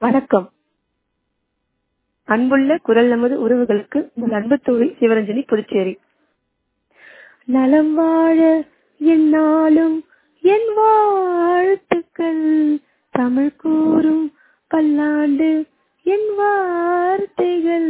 வணக்கம் அன்புள்ள குரல் நமது உறவுகளுக்கு உங்கள் அன்பு தோழி சிவரஞ்சனி புதுச்சேரி நலம் வாழ என்னாலும் என் வாழ்த்துக்கள் தமிழ் கூறும் பல்லாண்டு என் வார்த்தைகள்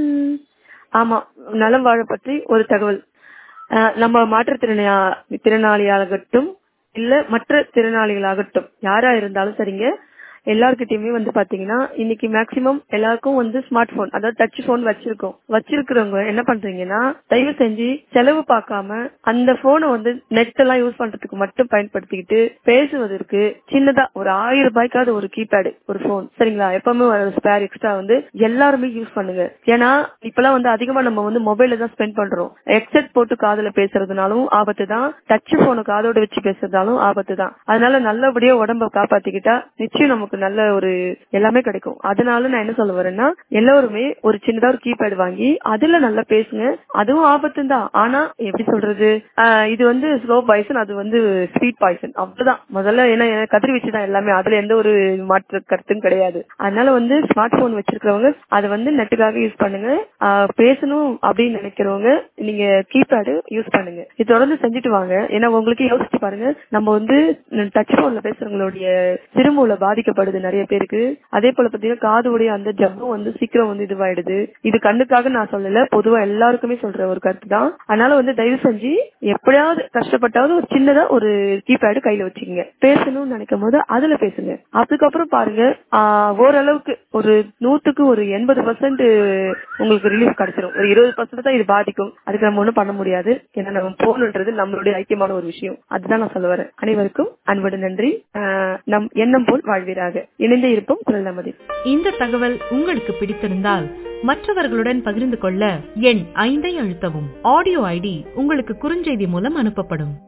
ஆமா நலம் வாழ பற்றி ஒரு தகவல் அஹ் நம்ம மாற்றுத்திறனா திறனாளியாகட்டும் இல்ல மற்ற திறனாளிகளாகட்டும் யாரா இருந்தாலும் சரிங்க எல்லார்கிட்டயுமே வந்து பாத்தீங்கன்னா இன்னைக்கு மேக்சிமம் எல்லாருக்கும் வந்து ஸ்மார்ட் போன் அதாவது டச் போன் வச்சிருக்கோம் வச்சிருக்கிறவங்க என்ன பண்றீங்கன்னா தயவு செஞ்சு செலவு பார்க்காம அந்த போனை வந்து நெட் எல்லாம் யூஸ் பண்றதுக்கு மட்டும் பயன்படுத்திக்கிட்டு பேசுவதற்கு சின்னதா ஒரு ஆயிரம் ரூபாய்க்காவது ஒரு கீபேடு ஒரு போன் சரிங்களா எப்பவுமே ஒரு ஸ்பேர் எக்ஸ்ட்ரா வந்து எல்லாருமே யூஸ் பண்ணுங்க ஏன்னா இப்பெல்லாம் வந்து அதிகமா நம்ம வந்து மொபைல்ல தான் ஸ்பெண்ட் பண்றோம் ஹெட்செட் போட்டு காதுல பேசுறதுனாலும் ஆபத்து தான் டச் போனை காதோட வச்சு பேசுறதாலும் ஆபத்து தான் அதனால நல்லபடியா உடம்ப காப்பாத்திக்கிட்டா நிச்சயம் நமக்கு நல்ல ஒரு எல்லாமே கிடைக்கும் அதனால நான் என்ன சொல்ல வரேன்னா எல்லாருமே ஒரு சின்னதா ஒரு கீபேட் வாங்கி அதுல நல்லா பேசுங்க அதுவும் ஆபத்து தான் ஆனா எப்படி சொல்றது ஆஹ் இது வந்து ஸ்லோ பாய்சன் அது வந்து ஸ்வீட் பாய்சன் அவ்வளவுதான் முதல்ல ஏன்னா கதிர்வீச்சு தான் எல்லாமே அதுல எந்த ஒரு மாற்று கருத்தும் கிடையாது அதனால வந்து ஸ்மார்ட் போன் வச்சிருக்கிறவங்க அதை வந்து நெட்டுக்காக யூஸ் பண்ணுங்க ஆஹ் பேசணும் அப்படின்னு நினைக்கிறவங்க நீங்க கீபேடு யூஸ் பண்ணுங்க இது தொடர்ந்து செஞ்சுட்டு வாங்க ஏன்னா உங்களுக்கு யோசிச்சு பாருங்க நம்ம வந்து டச் போன்ல பேசுறவங்களுடைய திருமூல பாதிக்கப்படுது நிறைய பேருக்கு அதே போல பாத்தீங்கன்னா காதுடைய அந்த ஜவ்வும் வந்து சீக்கிரம் வந்து இதுவாயிடுது இது கண்ணுக்காக நான் சொல்லல பொதுவா எல்லாருக்குமே சொல்ற ஒரு கருத்து தான் அதனால வந்து தயவு செஞ்சு எப்படியாவது கஷ்டப்பட்டாவது ஒரு சின்னதா ஒரு கீபேடு கையில வச்சுக்கோங்க பேசணும்னு நினைக்கும் போது அதுல பேசுங்க அதுக்கப்புறம் பாருங்க ஆஹ் ஓரளவுக்கு ஒரு நூத்துக்கு ஒரு எண்பது பர்சன்ட் உங்களுக்கு ரிலீஃப் கிடைச்சிரும் ஒரு இருபது பர்சன்ட் தான் இது பாதிக்கும் அதுக்கு நம்ம ஒண்ணும் பண்ண முடியாது ஏன்னா நம்ம போகணுன்றது நம்மளுடைய ஐக்கியமான ஒரு விஷயம் அதுதான் நான் சொல்ல வரேன் அனைவருக்கும் அன்போடு நன்றி ஆஹ் நம் எண்ணம் போல் வாழ்வீராக இணைந்தே இருப்போம் குரல் நமதி இந்த தகவல் உங்களுக்கு பிடித்திருந்தால் மற்றவர்களுடன் பகிர்ந்து கொள்ள எண் ஐந்தை அழுத்தவும் ஆடியோ ஐடி உங்களுக்கு குறுஞ்செய்தி மூலம் அனுப்பப்படும்